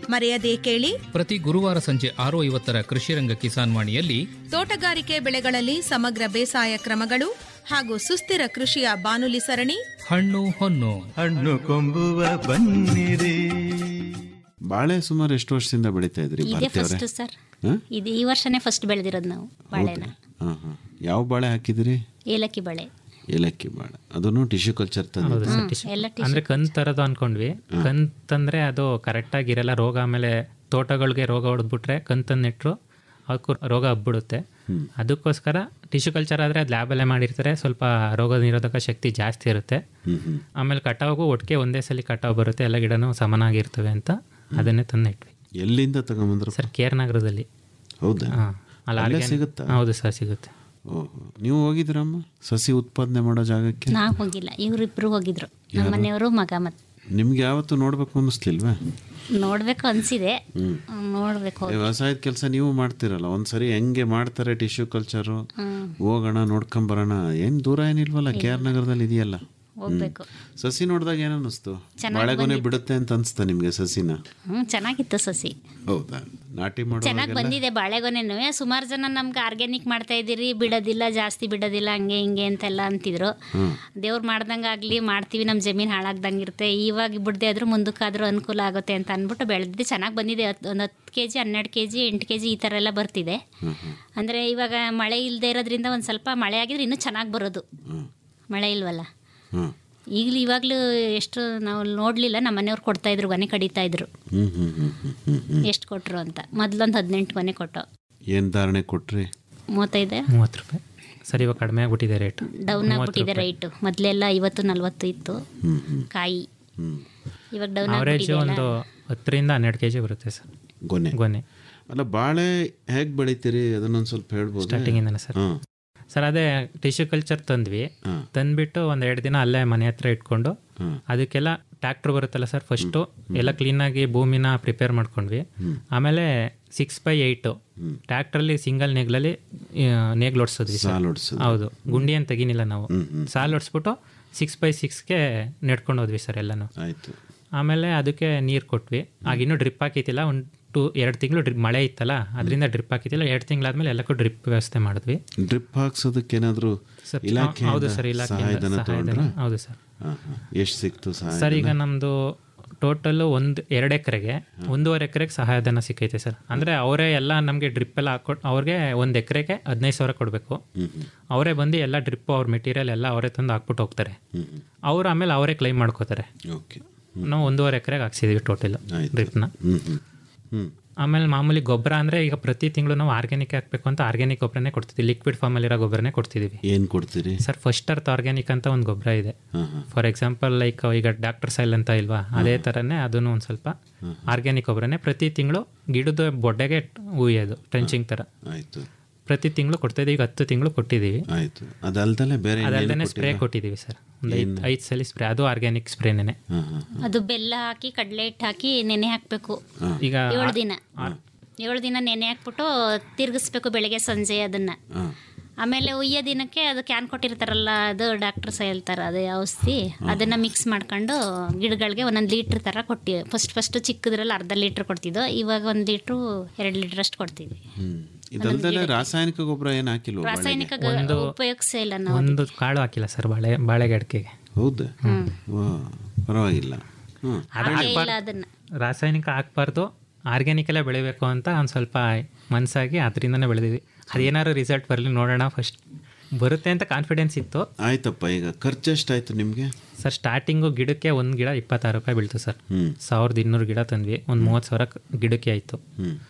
ಮರೆಯದೇ ಕೇಳಿ ಪ್ರತಿ ಗುರುವಾರ ಸಂಜೆ ಆರು ಐವತ್ತರ ಕೃಷಿರಂಗ ಕಿಸಾನ್ ವಾಣಿಯಲ್ಲಿ ತೋಟಗಾರಿಕೆ ಬೆಳೆಗಳಲ್ಲಿ ಸಮಗ್ರ ಬೇಸಾಯ ಕ್ರಮಗಳು ಹಾಗೂ ಸುಸ್ಥಿರ ಕೃಷಿಯ ಬಾನುಲಿ ಸರಣಿ ಹಣ್ಣು ಹೊನ್ನು ಹಣ್ಣು ಕೊಂಬುವ ಬನ್ನಿರಿ ಬಾಳೆ ಸುಮಾರು ಎಷ್ಟು ವರ್ಷದಿಂದ ಬೆಳೀತಾ ಇದ್ರಿ ಇದೇ ಭಾರತಿ ಫಸ್ಟ್ ಅವರೇ ಸರ್ ಹಾ? ಇದು ಈ ವರ್ಷನೇ ಫಸ್ಟ್ ಬೆಳೆದಿರೋದು ನಾವು ಬಾಳೆನ ಹಾಂ ಹಾಂ ಯಾವ ಬಾಳೆ ಹಾಕಿದಿರಿ ಏಲಕ್ಕಿ ಬಾಳೆ ಏಲಕ್ಕಿ ಬಾಳೆ ಅದನ್ನು ಟಿಶ್ಯೂ ಕಲ್ಚರ್ ತಂದಿದ್ದು ಹೌದು ಸರ್ ಟಿಶ್ಯೂ. ಎಲ್ಲ ಅಂದ್ರೆ ಕಂತ್ ತರದು ಅನ್ಕೊಂಡ್ವಿ ಕಂತಂದ್ರೆ ಅದು ಕರೆಕ್ಟ್ ಆಗಿರಲ್ಲ ರೋಗ ಆಮೇಲೆ ತೋಟಗಳಿಗೆ ರೋಗ ಹೊಡೆದ್ಬಿಟ್ರೆ ಕಂತನ್ನ ನೆಟ್ರು ಅದಕ್ಕೂ ರೋಗ ಹಬ್ಬಿಡುತ್ತೆ ಅದಕ್ಕೋಸ್ಕರ ಟಿಶ್ಯೂ ಕಲ್ಚರ್ ಆದರೆ ಅದು ಲ್ಯಾಬಲ್ಲೇ ಮಾಡಿರ್ತಾರೆ ಸ್ವಲ್ಪ ರೋಗ ನಿರೋಧಕ ಶಕ್ತಿ ಜಾಸ್ತಿ ಇರುತ್ತೆ ಆಮೇಲೆ ಕಟಾವ್ಗೂ ಒಟ್ಟಿಗೆ ಒಂದೇ ಸಲ ಕಟಾವು ಬರುತ್ತೆ ಎಲ್ಲ ಗಿಡನೂ ಸಮನಾಗಿರ್ತವೆ ಅಂತ ಅದನ್ನೇ ತಂದು ಇಟ್ವಿ ಎಲ್ಲಿಂದ ತಗೊಂಬಂದ್ರು ಸರ್ ಕೇರ್ ನಗರದಲ್ಲಿ ಹೌದಾ ಹಾಂ ಅಲ್ಲಿ ಅಲ್ಲೇ organic- ಸಿಗುತ್ತಾ ಹೌದು ಸರ್ ಸಿಗುತ್ತೆ ಓಹೋ ನೀವು ಹೋಗಿದ್ರಮ್ಮ ಸಸಿ ಉತ್ಪಾದನೆ ಮಾಡೋ ಜಾಗಕ್ಕೆ ನಾವು ಹೋಗಿಲ್ಲ ಇವರಿಬ್ರು ಹೋಗಿದ್ರು ನಮ್ಮ ಮನೆಯವರು ಮಗ ಮತ್ತೆ ನಿಮ್ಗೆ ಯಾವತ್ತು ನೋಡ್ಬೇಕು ಅನ್ನಿಸ್ಲಿಲ್ವಾ ನೋಡ್ಬೇಕು ಅನ್ಸಿದೆ ನೋಡ್ಬೇಕು ಹೋಗಿ. ವ್ಯವಸಾಯದ ಕೆಲಸ ನೀವು ಮಾಡ್ತಿರಲ್ಲ ಒಂದ್ಸರಿ ಹೆಂಗೆ ಮಾಡ್ತಾರೆ ಟಿಶ್ಯೂ ಕಲ್ಚರು ಹೋಗೋಣ ನೋಡ್ಕೊಂಬರೋಣ ಏನ್ ದೂರ ಏನಿಲ್ವಲ್ಲ ಕೆ ಆರ್ ನಗರದಲ್ಲಿ ಇದೆಯಲ್ಲ ಹೋಗ್ಬೇಕು ಸಸಿ ನೋಡಿದಾಗ ಏನ್ ಅನ್ನಿಸ್ತು ಬಾಳೆಗೊನೆ ಬಿಡುತ್ತೆ ಅಂತ ಅನ್ಸ್ತಾ ನಿಮ್ಗೆ ಸಸಿನ ಹ್ಮ್ ಚೆನ್ನಾಗಿತ್ತು ಸಸಿ ಹೌದಾ ನಾಟಿ ಮಾಡೋ ಚೆನ್ನಾಗಿ ಬಂದಿದೆ ಬಾಳೆಗೊನೆನೂ ಸುಮಾರು ಜನ ನಮ್ಗೆ ಆರ್ಗ್ಯಾನಿಕ್ ಮಾಡ್ತಾ ಇದ್ದೀರಿ ಬಿಡೋದಿಲ್ಲ ಜಾಸ್ತಿ ಬಿಡೋದಿಲ್ಲ ಹಂಗೆ ಹಿಂಗೆ ಅಂತೆಲ್ಲ ಅಂತಿದ್ರು ದೇವ್ರು ಮಾಡ್ದಂಗೆ ಆಗಲಿ ಮಾಡ್ತೀವಿ ನಮ್ಮ ಜಮೀನು ಹಾಳಾಗ್ದಂಗೆ ಇರುತ್ತೆ ಇವಾಗ ಬಿಡದೆ ಆದ್ರೂ ಮುಂದಕ್ಕಾದ್ರೂ ಅನುಕೂಲ ಆಗುತ್ತೆ ಅಂತ ಅಂದ್ಬಿಟ್ಟು ಬೆಳೆದಿದ್ದು ಚೆನ್ನಾಗಿ ಬಂದಿದೆ ಹತ್ತು ಒಂದು ಹತ್ತು ಕೆ ಜಿ ಹನ್ನೆರಡು ಕೆ ಜಿ ಎಂಟು ಕೆ ಜಿ ಈ ಥರ ಎಲ್ಲ ಬರ್ತಿದೆ ಅಂದರೆ ಇವಾಗ ಮಳೆ ಇಲ್ಲದೆ ಇರೋದ್ರಿಂದ ಒಂದು ಸ್ವಲ್ಪ ಮಳೆ ಆಗಿದ್ರೆ ಇನ್ನೂ ಚೆನ್ನಾಗಿ ಬರೋದು ಮಳೆ ಇಲ್ವಲ್ಲ ಹ್ಮ್ ಈಗಲೂ ಇವಾಗಲೂ ಎಷ್ಟು ನಾವು ನೋಡಲಿಲ್ಲ ನಮ್ಮ ಮನೆಯವ್ರು ಕೊಡ್ತಾ ಇದ್ರು ಗೊನೆ ಕಡಿತಾ ಇದ್ರು ಹ್ಮ್ ಹ್ಮ್ ಹ್ಮ್ ಹ್ಮ್ ಹ್ಮ್ ಹ್ಮ್ ಎಷ್ಟು ಕೊಟ್ಟರು ಅಂತ ಮೊದಲೊಂದು ಹದಿನೆಂಟು ಗೊನೆ ಕೊಟ್ಟು ಏನ್ ಧಾರಣೆ ಕೊಟ್ರಿ ಮೂವತ್ತೈದು ಮೂವತ್ತು ರೂಪಾಯಿ ಸರ್ ಇವಾಗ ಕಡಿಮೆ ಆಗ್ಬಿಟ್ಟಿದೆ ರೇಟ್ ಡೌನ್ ಆಗ್ಬಿಟ್ಟಿದೆ ರೈಟು ಮೊದಲೆಲ್ಲ ಐವತ್ತು ನಲ್ವತ್ತು ಇತ್ತು ಹ್ಮ್ ಹ್ಮ್ ಕಾಯಿ ಹ್ಮ್ ಇವಾಗ ಡೌನ್ ಅವರೇಜ್ ಆಗ್ಬಿಟ್ಟಿದೆ ಒಂದು ಹತ್ತರಿಂದ ಹನ್ನೆರಡು ಕೆ ಜಿ ಬರುತ್ತೆ ಸರ್ ಗೊನೆ ಗೊನೆ ಅಲ್ಲ ಬಾಳೆ ಹೇಗ್ ಬೆಳಿತೀರಿ ಅದನ್ನೊಂದು ಸ್ವಲ್ಪ ಹೇಳ್ಬೋದು ಸ್ಟಾರ್ಟಿಂಗಿಂದನೇ ಸರ್ ಹಾಂ ಸರ್ ಅದೇ ಟಿಶ್ಯೂ ಕಲ್ಚರ್ ತಂದ್ವಿ ಹಾಂ. ತಂದ್ಬಿಟ್ಟು ಒಂದ್ ಎರಡು ದಿನ ಅಲ್ಲೇ ಮನೆ ಹತ್ರ ಇಟ್ಕೊಂಡು ಅದಕ್ಕೆಲ್ಲ ಟ್ಯಾಕ್ಟರ್ ಬರುತ್ತಲ್ಲ ಸರ್ ಫಸ್ಟು ಎಲ್ಲ ಕ್ಲೀನಾಗಿ ಭೂಮಿನ ಪ್ರಿಪೇರ್ ಮಾಡ್ಕೊಂಡ್ವಿ ಆಮೇಲೆ ಸಿಕ್ಸ್ ಬೈ ಏಯ್ಟು ಟ್ಯಾಕ್ಟ್ರಲ್ಲಿ ಸಿಂಗಲ್ ನೇಗ್ಲಲ್ಲಿ ನೇಗ್ಲು ಹೊಡ್ಸಿದ್ವಿ ಸರ್ ಸಾಲ್ ಹೊಡ್ಸೋದು. ಹೌದು ಗುಂಡಿ ಏನು ತೆಗಿನಿಲ್ಲ ನಾವು ಸಾಲ್ ಹೊಡ್ಸ್ಬಿಟ್ಟು ಸಿಕ್ಸ್ ಬೈ ಸಿಕ್ಸ್ಗೆ ನೆಡ್ಕೊಂಡು ಹೋದ್ವಿ ಸರ್ ಎಲ್ಲನೂ ಆಯ್ತು ಆಮೇಲೆ ಅದಕ್ಕೆ ನೀರು ಕೊಟ್ವಿ ಆಗ ಇನ್ನೂ ಡ್ರಿಪ್ ಹಾಕಿತ್ತಿಲ್ಲ ಒಂದು ಟು ಎರಡು ತಿಂಗಳು ಡ್ರಿಪ್ ಮಳೆ ಇತ್ತಲ್ಲ ಅದರಿಂದ ಡ್ರಿಪ್ ಹಾಕಿತ್ತಿಲ್ಲ ಎರಡು ತಿಂಗಳಾದ್ಮೇಲೆ ಎಲ್ಲಕ್ಕೂ ಡ್ರಿಪ್ ವ್ಯವಸ್ಥೆ ಮಾಡಿದ್ವಿ ಡ್ರಿಪ್ ಹಾಕ್ಸೋದಕ್ಕೆ ಏನಾದ್ರು ಸರ್ ಇಲಾಖೆ ಹೌದು ಸರ್ ಇಲಾಖೆ ಸಹಾಯಧನ ತಗೊಂಡ್ರ ಹೌದು ಸರ್ ಎಷ್ಟು ಸಿಕ್ತು ಸಹಾಯ ಸರ್ ಈಗ ನಮ್ಮದು ಟೋಟಲ್ ಒಂದು ಎರಡು ಎಕರೆಗೆ ಒಂದೂವರೆ ಎಕರೆಗೆ ಸಹಾಯಧನ ಸಿಕ್ಕೈತೆ ಸರ್ ಅಂದರೆ ಅವರೇ ಎಲ್ಲ ನಮಗೆ ಡ್ರಿಪ್ ಎಲ್ಲ ಹಾಕೊಟ್ಟು ಅವ್ರಿಗೆ ಒಂದು ಎಕರೆಗೆ ಹದಿನೈದು ಸಾವಿರ ಕೊಡಬೇಕು ಅವರೇ ಬಂದು ಎಲ್ಲ ಡ್ರಿಪ್ ಅವ್ರ ಮೆಟೀರಿಯಲ್ ಎಲ್ಲ ಅವರೇ ತಂದು ಹಾಕ್ಬಿಟ್ಟು ಹೋಗ್ತಾರೆ ಅವ್ರು ಆಮೇಲೆ ಅವರೇ ಕ್ಲೈಮ್ ಮಾಡ್ಕೋತಾರೆ ಓಕೆ ನಾವು ಒಂದೂವರೆ ಎಕರೆಗೆ ಹಾಕ್ಸಿದೀವಿ ಟೋಟಲ್ ಆಯ್ತು. ಡ್ರಿಪ್ನ ಹ್ಮ್ ಹ್ಮ್ ಹ್ಮ್ ಆಮೇಲೆ ಮಾಮೂಲಿ ಗೊಬ್ಬರ ಅಂದರೆ ಈಗ ಪ್ರತಿ ತಿಂಗಳು ನಾವು ಆರ್ಗ್ಯಾನಿಕ್ ಹಾಕಬೇಕು ಅಂತ ಆರ್ಗ್ಯಾನಿಕ್ ಗೊಬ್ಬರನೇ ಕೊಡ್ತಿದ್ವಿ ಲಿಕ್ವಿಡ್ ಫಾರ್ಮಲ್ಲಿರೋ ಗೊಬ್ಬರನೇ ಕೊಡ್ತಿದ್ದೀವಿ ಏನ್ ಕೊಡ್ತೀರಿ ಸರ್ ಫಸ್ಟ್ ಅರ್ತ್ ಆರ್ಗ್ಯಾನಿಕ್ ಅಂತ ಒಂದು ಗೊಬ್ಬರ ಇದೆ ಹಾಂ ಹಾಂ ಫಾರ್ ಎಕ್ಸಾಂಪಲ್ ಲೈಕ್ ಈಗ ಡಾಕ್ಟರ್ ಸೈಲ್ ಅಂತ ಇಲ್ವಾ ಅದೇ ಥರನೇ ಅದನ್ನು ಒಂದು ಸ್ವಲ್ಪ ಆರ್ಗ್ಯಾನಿಕ್ ಗೊಬ್ಬರನೇ ಪ್ರತಿ ತಿಂಗಳು ಗಿಡದ ಬೊಡ್ಡೆಗೆ ಹುಯ್ಯೋದು ಟ್ರೆಂಚಿಂಗ್ ಥರ ಆಯ್ತು ಪ್ರತಿ ತಿಂಗಳು ಕೊಡ್ತಾ ಇದೀವಿ ಈಗ ಹತ್ತು ತಿಂಗಳು ಕೊಟ್ಟಿದ್ದೀವಿ ಆಯ್ತು ಅದಲ್ದಲೆ ಬೇರೆ ಅದಲ್ಲದೆ ಸ್ಪ್ರೇ ಕೊಟ್ಟಿದ್ದೀವಿ ಸರ್ ಒಂದು ಐದು ಐದು ಸಲ ಸ್ಪ್ರೇ ಅದು ಆರ್ಗ್ಯಾನಿಕ್ ಸ್ಪ್ರೇನೇ ಹಾಂ ಹಾಂ ಅದು ಬೆಲ್ಲ ಹಾಕಿ ಕಡಲೆ ಹಿಟ್ಟು ಹಾಕಿ ನೆನೆ ಹಾಕಬೇಕು ಈಗ ಏಳು ದಿನ ಏಳು ದಿನ ನೆನೆ ಹಾಕ್ಬಿಟ್ಟು ತಿರುಗಿಸ್ಬೇಕು ಬೆಳಗ್ಗೆ ಸಂಜೆ ಅದನ್ನ ಹಾಂ ಆಮೇಲೆ ಉಯ್ಯೋ ದಿನಕ್ಕೆ ಅದು ಕ್ಯಾನ್ ಕೊಟ್ಟಿರ್ತಾರಲ್ಲ ಅದು ಡಾಕ್ಟರ್ಸ್ ಹೇಳ್ತಾರೆ ಅದು ಔಷಧಿ ಅದನ್ನ ಮಿಕ್ಸ್ ಮಾಡ್ಕೊಂಡು ಗಿಡಗಳಿಗೆ ಒಂದೊಂದು ಲೀಟ್ರ್ ಥರ ಕೊಟ್ಟಿವಿ ಫಸ್ಟ್ ಫಸ್ಟ್ ಚಿಕ್ಕದ್ರಲ್ಲಿ ಅರ್ಧ ಲೀಟ್ರ್ ಕೊಡ್ತಿದ್ದೋ ಇವಾಗ ಒಂದು ಲೀಟ್ರು ಎರಡು ಲೀಟ್ರ್ ಅಷ್ಟು ಕೊಡ್ತೀವಿ ಹ್ಮ್ ಇದಲ್ದಲೆ ರಾಸಾಯನಿಕ ಗೊಬ್ಬರ ಏನು ಹಾಕಿಲ್ವ ರಾಸಾಯನಿಕ ಉಪಯೋಗಿಸೇ ಇಲ್ಲ ನಾವು ಒಂದು ಕಾಳು ಹಾಕಿಲ್ಲ ಸರ್ ಬಾಳೆ ಬಾಳೆಗಡ್ಕೆಗೆ ಹೌದಾ ವಾ ಪರವಾಗಿಲ್ಲ ಹ್ಮ್ ಹಾಕೇ ಇಲ್ಲ ಅದನ್ನ ರಾಸಾಯನಿಕ ಹಾಕ್ಬಾರ್ದು ಆರ್ಗ್ಯಾನಿಕಲ್ಲೇ ಬೆಳಿಬೇಕು ಅಂತ ಒಂದು ಸ್ವಲ್ಪ ಮನಸ್ಸಾಗಿ ಅದರಿಂದನೇ ಬೆಳೆದಿದ್ವಿ ಅದೇನಾದ್ರು ರಿಸಲ್ಟ್ ಬರಲಿ ನೋಡೋಣ ಫಸ್ಟ್ ಬರುತ್ತೆ ಅಂತ ಕಾನ್ಫಿಡೆನ್ಸ್ ಇತ್ತು ಆಯ್ತಪ್ಪ ಈಗ ಖರ್ಚು ಎಷ್ಟಾಯ್ತು ನಿಮಗೆ ಸರ್ ಸ್ಟಾರ್ಟಿಂಗು ಗಿಡಕ್ಕೆ ಒಂದು ಗಿಡ ಇಪ್ಪತ್ತಾರು ರೂಪಾಯಿ ಬೀಳ್ತು ಸರ್ ಹ್ಮ್ ಸಾವಿರದ ಇನ್ನೂರು ಗಿಡ ತಂದ್ವಿ ಒಂದು ಮೂವತ್ತು ಸಾವಿರ ಗಿಡಕ್ಕೆ ಆಯಿತು ಹ್ಮ್